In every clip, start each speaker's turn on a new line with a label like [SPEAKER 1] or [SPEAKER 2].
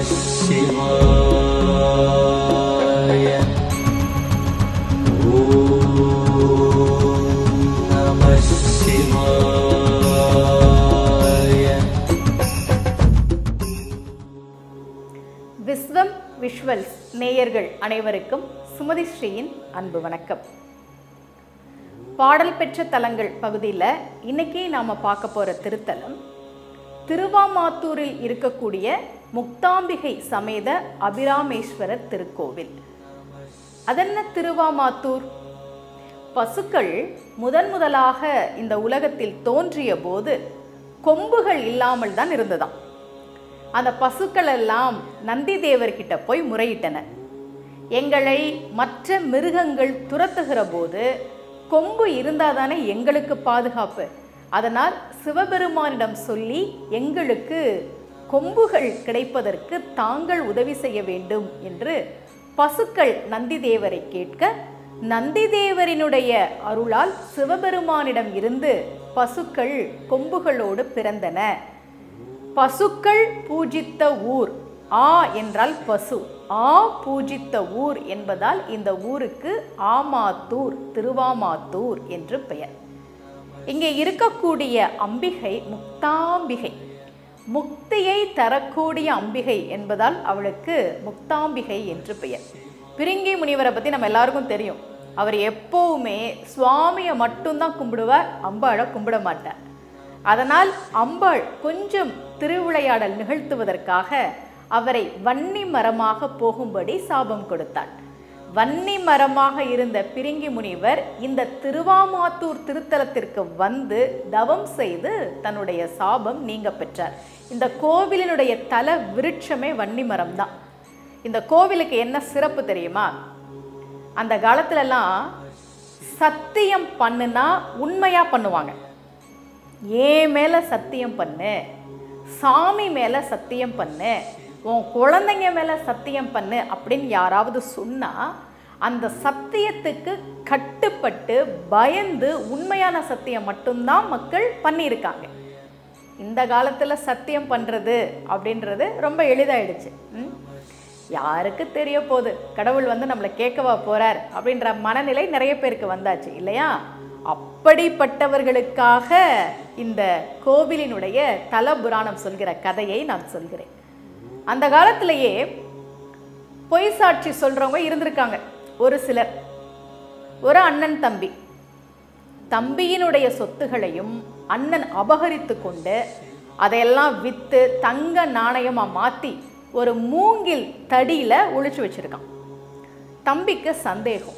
[SPEAKER 1] शिवाय ॐ नमः शिवाय
[SPEAKER 2] விஸ்வம் விஷுவல்ஸ் நேயர்கள் அனைவருக்கும் சுமதி ஸ்ரீயின் அன்பு வணக்கம் பாடல் பெற்ற தலங்கள் பகுதியில் இன்னைக்கு நாம் பார்க்க போகிற திருத்தலம் திருவாமாத்தூரில் இருக்கக்கூடிய முக்தாம்பிகை சமேத அபிராமேஸ்வரர் திருக்கோவில் அதென்ன திருவாமாத்தூர் பசுக்கள் முதன் முதலாக இந்த உலகத்தில் தோன்றிய போது கொம்புகள் இல்லாமல் தான் இருந்ததாம் அந்த பசுக்கள் எல்லாம் நந்தி தேவர்கிட்ட போய் முறையிட்டன எங்களை மற்ற மிருகங்கள் துரத்துகிற போது கொம்பு இருந்தால் தானே எங்களுக்கு பாதுகாப்பு அதனால் சிவபெருமானிடம் சொல்லி எங்களுக்கு கொம்புகள் கிடைப்பதற்கு தாங்கள் உதவி செய்ய வேண்டும் என்று பசுக்கள் நந்தி தேவரை கேட்க நந்தி தேவரினுடைய அருளால் சிவபெருமானிடம் இருந்து பசுக்கள் கொம்புகளோடு பிறந்தன பசுக்கள் பூஜித்த ஊர் ஆ என்றால் பசு ஆ பூஜித்த ஊர் என்பதால் இந்த ஊருக்கு ஆமாத்தூர் திருவாமாத்தூர் என்று பெயர் இங்கே இருக்கக்கூடிய அம்பிகை முக்தாம்பிகை முக்தியை தரக்கூடிய அம்பிகை என்பதால் அவளுக்கு முக்தாம்பிகை என்று பெயர் பிரிங்கி முனிவரை பற்றி நம்ம எல்லாருக்கும் தெரியும் அவர் எப்போவுமே சுவாமியை மட்டும்தான் கும்பிடுவார் அம்பாளை கும்பிட மாட்டார் அதனால் அம்பாள் கொஞ்சம் திருவிளையாடல் நிகழ்த்துவதற்காக அவரை வன்னி மரமாக போகும்படி சாபம் கொடுத்தாள் வன்னி மரமாக இருந்த பிரிங்கி முனிவர் இந்த திருவாமாத்தூர் திருத்தலத்திற்கு வந்து தவம் செய்து தன்னுடைய சாபம் நீங்க பெற்றார் இந்த கோவிலினுடைய தல விருட்சமே வன்னி மரம் தான் இந்த கோவிலுக்கு என்ன சிறப்பு தெரியுமா அந்த காலத்துலலாம் சத்தியம் பண்ணுனா உண்மையா பண்ணுவாங்க ஏன் மேலே சத்தியம் பண்ணு சாமி மேலே சத்தியம் பண்ணு உன் குழந்தைங்க மேலே சத்தியம் பண்ணு அப்படின்னு யாராவது சொன்னால் அந்த சத்தியத்துக்கு கட்டுப்பட்டு பயந்து உண்மையான சத்தியம் மட்டும்தான் மக்கள் பண்ணியிருக்காங்க இந்த காலத்தில் சத்தியம் பண்ணுறது அப்படின்றது ரொம்ப எளிதாயிடுச்சு ம்? யாருக்கு தெரிய போகுது கடவுள் வந்து நம்மளை கேட்கவா போறார் அப்படின்ற மனநிலை நிறைய பேருக்கு வந்தாச்சு இல்லையா அப்படிப்பட்டவர்களுக்காக இந்த கோவிலினுடைய தல புராணம் சொல்கிற கதையை நான் சொல்கிறேன் அந்த காலத்திலேயே பொய் சாட்சி சொல்றவங்க இருந்திருக்காங்க ஒரு சிலர் ஒரு அண்ணன் தம்பி தம்பியினுடைய சொத்துகளையும் அண்ணன் அபகரித்து கொண்டு அதையெல்லாம் விற்று தங்க நாணயமாக மாற்றி ஒரு மூங்கில் தடியில் ஒளிச்சு வச்சிருக்கான் தம்பிக்கு சந்தேகம்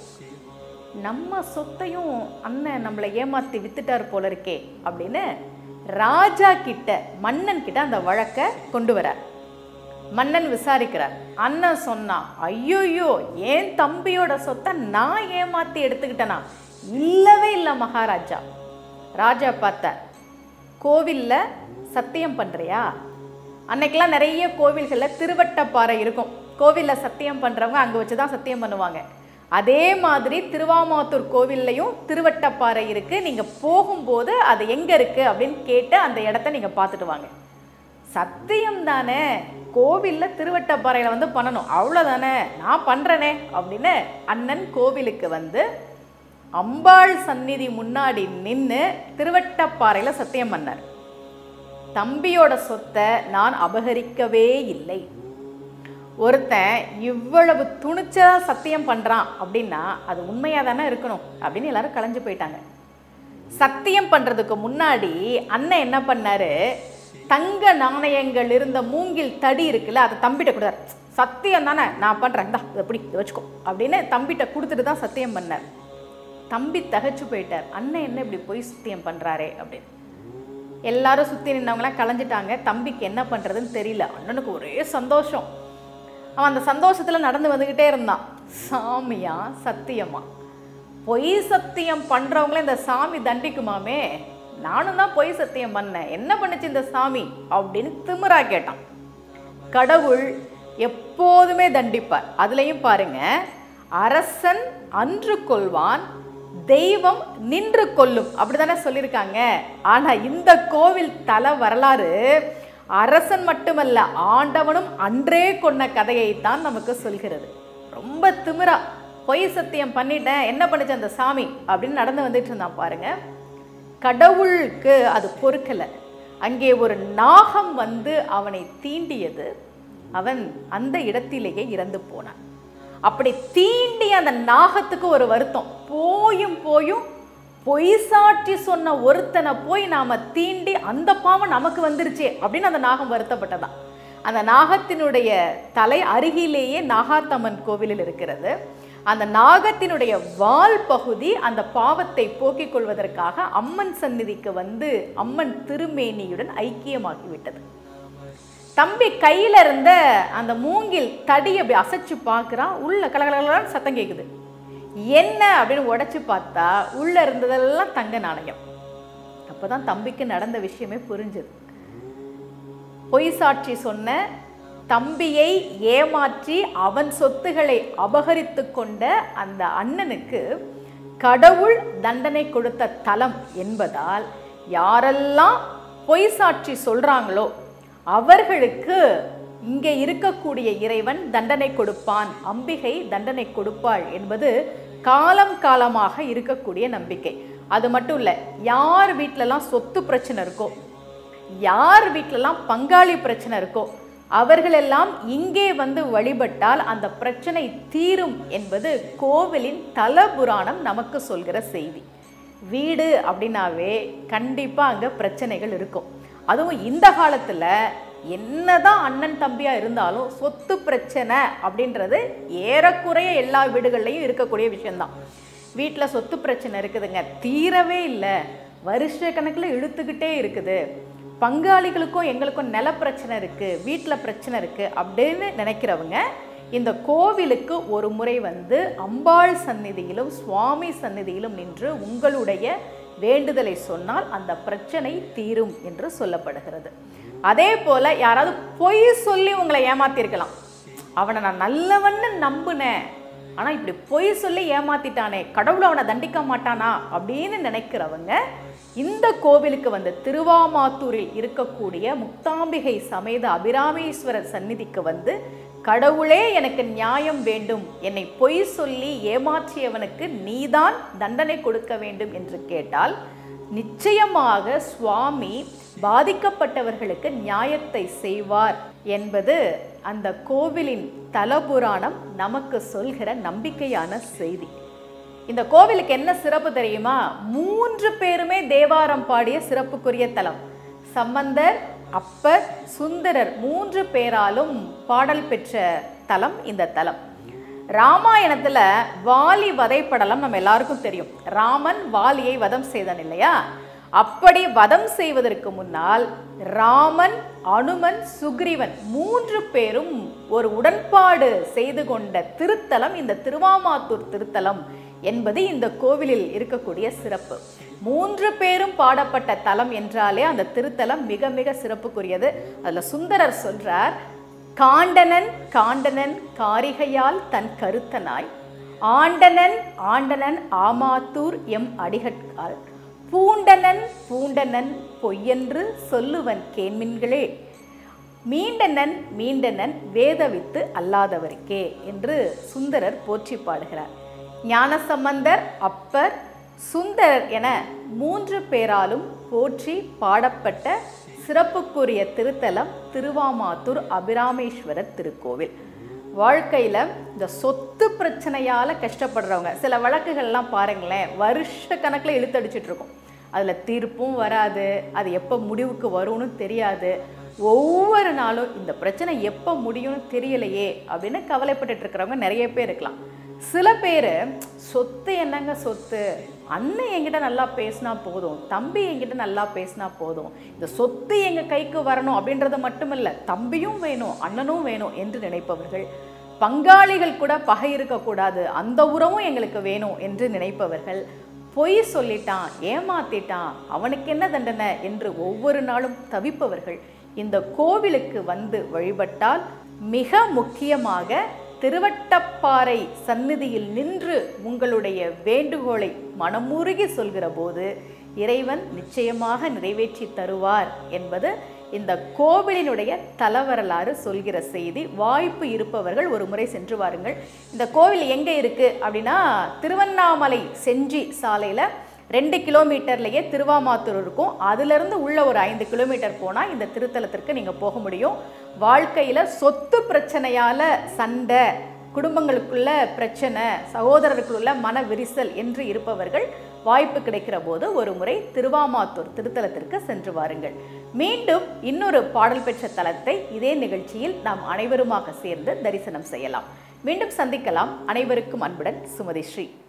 [SPEAKER 2] நம்ம சொத்தையும் அண்ணன் நம்மளை ஏமாற்றி வித்துட்டார் போல இருக்கே அப்படின்னு ராஜா கிட்ட மன்னன் கிட்ட அந்த வழக்கை கொண்டு வரார் மன்னன் விசாரிக்கிறார் அண்ணன் சொன்னா ஐயோயோ ஏன் தம்பியோட சொத்தை நான் ஏமாத்தி எடுத்துக்கிட்டேனா இல்லவே இல்லை மகாராஜா ராஜா பார்த்தார் கோவில்ல சத்தியம் பண்றியா அன்னைக்கெல்லாம் நிறைய கோவில்களில் திருவட்டப்பாறை இருக்கும் கோவிலில் சத்தியம் பண்ணுறவங்க அங்கே வச்சு தான் சத்தியம் பண்ணுவாங்க அதே மாதிரி திருவாமாத்தூர் கோவில்லையும் திருவட்டப்பாறை இருக்குது நீங்கள் போகும்போது அது எங்கே இருக்குது அப்படின்னு கேட்டு அந்த இடத்த நீங்கள் பார்த்துட்டு வாங்க சத்தியம் தானே கோவிலில் திருவட்டப்பாறையில் வந்து பண்ணணும் அவ்வளோதானே நான் பண்ணுறேனே அப்படின்னு அண்ணன் கோவிலுக்கு வந்து அம்பாள் சந்நிதி முன்னாடி நின்று திருவட்டப்பாறையில் சத்தியம் பண்ணார் தம்பியோட சொத்தை நான் அபகரிக்கவே இல்லை ஒருத்தன் இவ்வளவு துணிச்சலா சத்தியம் பண்றான் அப்படின்னா அது உண்மையா தானே இருக்கணும் அப்படின்னு எல்லாரும் கலைஞ்சு போயிட்டாங்க சத்தியம் பண்றதுக்கு முன்னாடி அண்ணன் என்ன பண்ணாரு தங்க நாணயங்கள் இருந்த மூங்கில் தடி இருக்குல்ல அதை தம்பிட்ட கொடுத்தாரு சத்தியம் தானே நான் பண்றேன் இந்தா இதை பிடி இதை வச்சுக்கோ அப்படின்னு தம்பிட்ட கொடுத்துட்டு தான் சத்தியம் பண்ணார் தம்பி தகச்சு போயிட்டார் அண்ணன் என்ன இப்படி போய் சத்தியம் பண்றாரே அப்படின்னு எல்லாரும் சுற்றி நின்றவங்களாம் கலைஞ்சிட்டாங்க தம்பிக்கு என்ன பண்ணுறதுன்னு தெரியல அண்ணனுக்கு ஒரே சந்தோஷம் அவன் அந்த சந்தோஷத்தில் நடந்து வந்துக்கிட்டே இருந்தான் சாமியா சத்தியமா பொய் சத்தியம் பண்ணுறவங்கள இந்த சாமி தண்டிக்குமாமே நானும் தான் பொய் சத்தியம் பண்ணேன் என்ன பண்ணுச்சு இந்த சாமி அப்படின்னு திமிரா கேட்டான் கடவுள் எப்போதுமே தண்டிப்பார் அதுலயும் பாருங்க அரசன் அன்று கொள்வான் தெய்வம் நின்று கொல்லும் அப்படிதானே சொல்லியிருக்காங்க ஆனா இந்த கோவில் தல வரலாறு அரசன் மட்டுமல்ல ஆண்டவனும் அன்றே கொன்ன கதையைத்தான் நமக்கு சொல்கிறது ரொம்ப திமிரா பொய் சத்தியம் பண்ணிட்டேன் என்ன பண்ணுச்சு அந்த சாமி அப்படின்னு நடந்து வந்துட்டு இருந்தான் பாருங்க கடவுளுக்கு அது பொறுக்கலை அங்கே ஒரு நாகம் வந்து அவனை தீண்டியது அவன் அந்த இடத்திலேயே இறந்து போனான் அப்படி தீண்டி அந்த நாகத்துக்கு ஒரு வருத்தம் போயும் போயும் பொய் சாட்சி சொன்ன ஒருத்தனை போய் நாம தீண்டி அந்த பாவம் நமக்கு வந்துருச்சே அப்படின்னு அந்த நாகம் வருத்தப்பட்டதா அந்த நாகத்தினுடைய தலை அருகிலேயே நாகாத்தம்மன் கோவிலில் இருக்கிறது அந்த நாகத்தினுடைய வால் பகுதி அந்த பாவத்தை போக்கிக் கொள்வதற்காக அம்மன் சந்நிதிக்கு வந்து அம்மன் திருமேனியுடன் ஐக்கியமாகிவிட்டது தம்பி கையில இருந்த அந்த மூங்கில் தடி அப்படி அசைச்சு பார்க்குறான் உள்ள கலகலகலான்னு சத்தம் கேட்குது என்ன அப்படின்னு உடைச்சு பார்த்தா உள்ள இருந்ததெல்லாம் தங்க நாணயம் அப்பதான் தம்பிக்கு நடந்த விஷயமே புரிஞ்சுது பொய் சாட்சி சொன்ன தம்பியை ஏமாற்றி அவன் சொத்துக்களை அபகரித்து கொண்ட அந்த அண்ணனுக்கு கடவுள் தண்டனை கொடுத்த தலம் என்பதால் யாரெல்லாம் பொய் சாட்சி சொல்றாங்களோ அவர்களுக்கு இங்கே இருக்கக்கூடிய இறைவன் தண்டனை கொடுப்பான் அம்பிகை தண்டனை கொடுப்பாள் என்பது காலம் காலமாக இருக்கக்கூடிய நம்பிக்கை அது மட்டும் இல்லை யார் வீட்டிலலாம் சொத்து பிரச்சனை இருக்கோ யார் வீட்டிலலாம் பங்காளி பிரச்சனை இருக்கோ அவர்களெல்லாம் இங்கே வந்து வழிபட்டால் அந்த பிரச்சனை தீரும் என்பது கோவிலின் தலபுராணம் நமக்கு சொல்கிற செய்தி வீடு அப்படின்னாவே கண்டிப்பாக அங்கே பிரச்சனைகள் இருக்கும் அதுவும் இந்த காலத்தில் என்னதான் அண்ணன் தம்பியா இருந்தாலும் சொத்து பிரச்சனை அப்படின்றது ஏறக்குறைய எல்லா வீடுகள்லையும் இருக்கக்கூடிய விஷயம்தான் வீட்டில் சொத்து பிரச்சனை இருக்குதுங்க தீரவே இல்லை வருஷ கணக்கில் இழுத்துக்கிட்டே இருக்குது பங்காளிகளுக்கும் எங்களுக்கும் நில பிரச்சனை இருக்குது வீட்டில் பிரச்சனை இருக்குது அப்படின்னு நினைக்கிறவங்க இந்த கோவிலுக்கு ஒரு முறை வந்து அம்பாள் சந்நிதியிலும் சுவாமி சந்நிதியிலும் நின்று உங்களுடைய வேண்டுதலை சொன்னால் அந்த பிரச்சனை தீரும் என்று சொல்லப்படுகிறது அதே போல யாராவது பொய் சொல்லி உங்களை ஏமாத்திருக்கலாம் அவனை நான் நல்லவன்னு நம்புனேன் ஆனால் இப்படி பொய் சொல்லி ஏமாத்திட்டானே கடவுள் அவனை தண்டிக்க மாட்டானா அப்படின்னு நினைக்கிறவங்க இந்த கோவிலுக்கு வந்து திருவாமாத்தூரில் இருக்கக்கூடிய முக்தாம்பிகை சமேத அபிராமேஸ்வரர் சந்நிதிக்கு வந்து கடவுளே எனக்கு நியாயம் வேண்டும் என்னை பொய் சொல்லி ஏமாற்றியவனுக்கு நீதான் தண்டனை கொடுக்க வேண்டும் என்று கேட்டால் நிச்சயமாக சுவாமி பாதிக்கப்பட்டவர்களுக்கு நியாயத்தை செய்வார் என்பது அந்த கோவிலின் தலபுராணம் நமக்கு சொல்கிற நம்பிக்கையான செய்தி இந்த கோவிலுக்கு என்ன சிறப்பு தெரியுமா மூன்று பேருமே தேவாரம் பாடிய சிறப்புக்குரிய தலம் சம்பந்தர் அப்பர் சுந்தரர் மூன்று பேராலும் பாடல் பெற்ற தலம் இந்த தலம் ராமாயணத்துல வாலி வதைப்படலம் நம்ம எல்லாருக்கும் தெரியும் ராமன் வாலியை வதம் செய்தான் இல்லையா அப்படி வதம் செய்வதற்கு முன்னால் ராமன் அனுமன் சுக்ரீவன் மூன்று பேரும் ஒரு உடன்பாடு செய்து கொண்ட திருத்தலம் இந்த திருவாமாத்தூர் திருத்தலம் என்பது இந்த கோவிலில் இருக்கக்கூடிய சிறப்பு மூன்று பேரும் பாடப்பட்ட தலம் என்றாலே அந்த திருத்தலம் மிக மிக சிறப்புக்குரியது அதுல சுந்தரர் சொல்றார் காண்டனன் காண்டனன் காரிகையால் தன் கருத்தனாய் ஆண்டனன் ஆண்டனன் ஆமாத்தூர் எம் அடிகட்கால் பூண்டனன் பூண்டனன் பொய்யென்று சொல்லுவன் கேண்மின்களே மீண்டனன் மீண்டனன் வேதவித்து அல்லாதவருக்கே என்று சுந்தரர் போற்றி பாடுகிறார் ஞானசம்பந்தர் அப்பர் சுந்தரர் என மூன்று பேராலும் போற்றி பாடப்பட்ட சிறப்புக்குரிய திருத்தலம் திருவாமாத்தூர் அபிராமேஸ்வரர் திருக்கோவில் வாழ்க்கையில் இந்த சொத்து பிரச்சனையால் கஷ்டப்படுறவங்க சில வழக்குகள்லாம் பாருங்களேன் வருஷ கணக்கில் இழுத்தடிச்சிட்டு இருக்கும் அதில் தீர்ப்பும் வராது அது எப்போ முடிவுக்கு வரும்னு தெரியாது ஒவ்வொரு நாளும் இந்த பிரச்சனை எப்போ முடியும்னு தெரியலையே அப்படின்னு கவலைப்பட்டுட்டு இருக்கிறவங்க நிறைய பேர் இருக்கலாம் சில பேர் சொத்து என்னங்க சொத்து அண்ணன் என்கிட்ட நல்லா பேசினா போதும் தம்பி என்கிட்ட நல்லா பேசினா போதும் இந்த சொத்து எங்கள் கைக்கு வரணும் அப்படின்றது மட்டுமில்ல தம்பியும் வேணும் அண்ணனும் வேணும் என்று நினைப்பவர்கள் பங்காளிகள் கூட பகை இருக்கக்கூடாது அந்த உறவும் எங்களுக்கு வேணும் என்று நினைப்பவர்கள் பொய் சொல்லிட்டான் ஏமாத்திட்டான் அவனுக்கு என்ன தண்டனை என்று ஒவ்வொரு நாளும் தவிப்பவர்கள் இந்த கோவிலுக்கு வந்து வழிபட்டால் மிக முக்கியமாக திருவட்டப்பாறை சந்நிதியில் நின்று உங்களுடைய வேண்டுகோளை மனமுருகி சொல்கிற போது இறைவன் நிச்சயமாக நிறைவேற்றி தருவார் என்பது இந்த கோவிலினுடைய தலவரலாறு சொல்கிற செய்தி வாய்ப்பு இருப்பவர்கள் ஒரு முறை சென்று வாருங்கள் இந்த கோவில் எங்கே இருக்கு அப்படின்னா திருவண்ணாமலை செஞ்சி சாலையில் ரெண்டு கிலோமீட்டர்லேயே திருவாமாத்தூர் இருக்கும் அதுலேருந்து உள்ள ஒரு ஐந்து கிலோமீட்டர் போனால் இந்த திருத்தலத்திற்கு நீங்கள் போக முடியும் வாழ்க்கையில் சொத்து பிரச்சனையால் சண்டை குடும்பங்களுக்குள்ள பிரச்சனை சகோதரருக்குள்ள மன விரிசல் என்று இருப்பவர்கள் வாய்ப்பு கிடைக்கிற போது ஒரு முறை திருவாமாத்தூர் திருத்தலத்திற்கு சென்று வாருங்கள் மீண்டும் இன்னொரு பாடல் பெற்ற தலத்தை இதே நிகழ்ச்சியில் நாம் அனைவருமாக சேர்ந்து தரிசனம் செய்யலாம் மீண்டும் சந்திக்கலாம் அனைவருக்கும் அன்புடன் சுமதி ஸ்ரீ